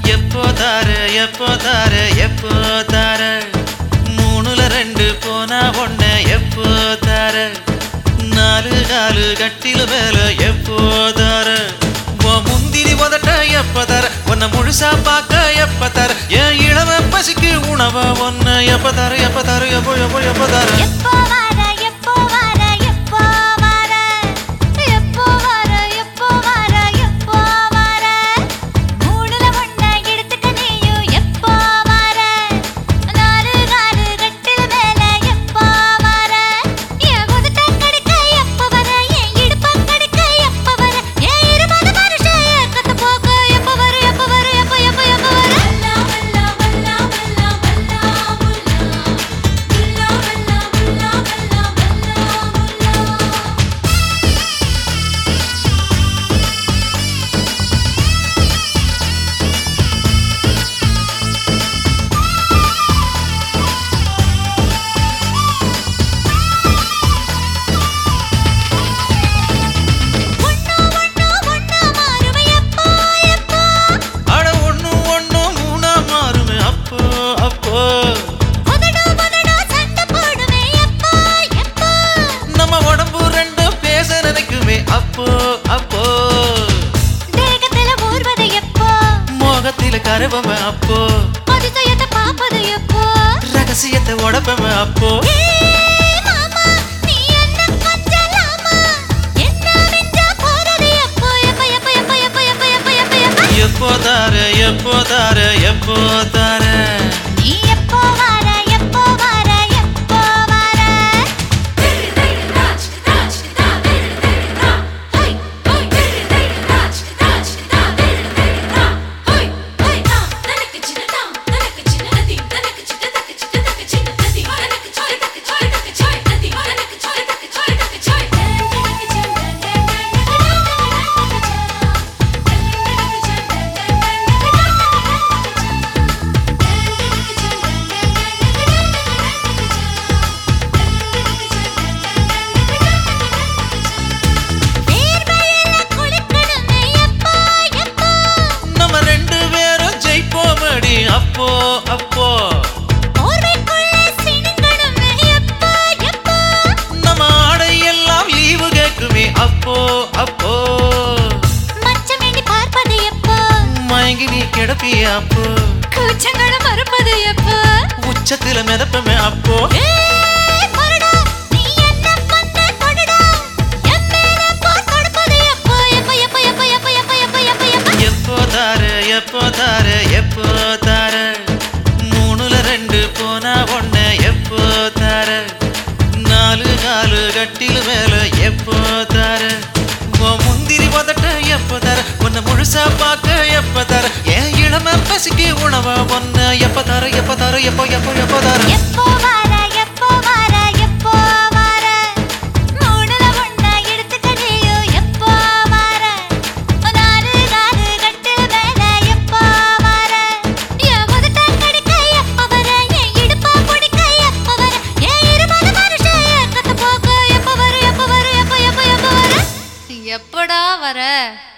எப்போ தார எப்போ தார எப்போ தார மூணுல ரெண்டு போனா ஒன்ன எப்போ தார நாலு காலு கட்டில மேல எப்போ தார உன் முந்திரி உதட்ட எப்ப தர உன்னை முழுசா பார்க்க எப்ப தர என் இளவ பசிக்கு உணவ ஒன்ன எப்ப தர எப்ப தர எப்போ எப்போ எப்போ தர எப்போ வர எப்போ வர எப்போ வர எப்போ வர எப்போ வர எப்போ வர மூணுல ஒண்ண எடுத்துக்க நீயும் எப்போ வர நாலு காலு கட்டில் மேல எப்போ வர என் உதட்ட கடிக்க எப்போ வர என் இடுப்ப கடிக்க எப்போ வர என் இருபது வருஷம் ஏக்கத்து போக்க எப்போ வர எப்போ வர எப்போ எப்போ எப்போ வர வல்லா வல்லா வல்லா வல்லா வல்லா முல்லா வல்லா வல்லா வல்லா வல்லா முல்லா ஒண்ணு ஒண்ணு ஒண்ணா மாறுமே எப்போ எப்போ அட ஒண்ணு ஒண்ணு மூணா மாறுமே அப்போ அப்போ உதடு உதடு சண்டை போடுமே எப்போ எப்போ நம்ம உடம்பு ரெண்டும் பேச நினைக்குமே அப்போ அப்போ தேகத்துல ஊர்வது எப்போ மோகத்தில கருவமே அப்போ அதிசயத்தை பார்ப்பது எப்போ ரகசியத்தை உடப்பமே அப்போ ஏய் மாமா நீ என்ன கொஞ்சலாமா என்ன மிஞ்ச போறது எப்போ எப்போ எப்போ எப்போ எப்போ எப்போ எப்போ எப்போ எப்போ எப்போ தார எப்போ தார எப்போ தார நீ எப்போ வர எப்போ வர எப்போ வர வேர்வையில குளிக்கணுமே எப்போ எப்போ நம்ம ரெண்டு பேரும் ஜெயிப்போமடி அப்போ அப்போ போர்வைக்குள்ளே சிணுங்கணுமே எப்போ எப்போ நம்ம ஆடை எல்லாம் லீவு கேட்குமே அப்போ அப்போ மச்சமேண்டி பார்ப்பது எப்போ மயங்கி நீ கிடப்பிய அப்போ கூச்சங்களும் மறுப்பது எப்போ உச்சத்தில மிதப்பமே அப்போ ஏய் மருடா நீ என்ன பண்ண கொடுடா என் மேல போர் கொடுப்பது எப்போ எப்போ எப்போ எப்போ எப்போ எப்போ எப்போ எப்போ எப்போ எப்போ தார எப்போ தார எப்போ தார மூணுல ரெண்டு போனா ஒன்ன எப்போ தார நாலு காலு கட்டில மேல எப்போ தார உன் முந்திரி உதட்ட எப்போ தர உன்னை முழுசா பார்க்க எப்ப தர என் இளம பசிக்கு உணவ ஒன்ன எப்ப தர எப்ப தர எப்போ எப்போ எப்போ தர எப்போ வர எப்போ வர எப்போ வர மூணுல ஒண்ணா எடுத்துக்க நீயும் எப்போ வர நாலு காலு கட்டில் மேல எப்போ வர என் உதட்ட கடிக்க எப்போ வர என் இடுப்ப பிடிக்க எப்போ வர என் இருபது வருஷம் ஏக்கத்து போக்க எப்போ வர எப்போ வர எப்போ எப்போ எப்போ வர எப்படா வர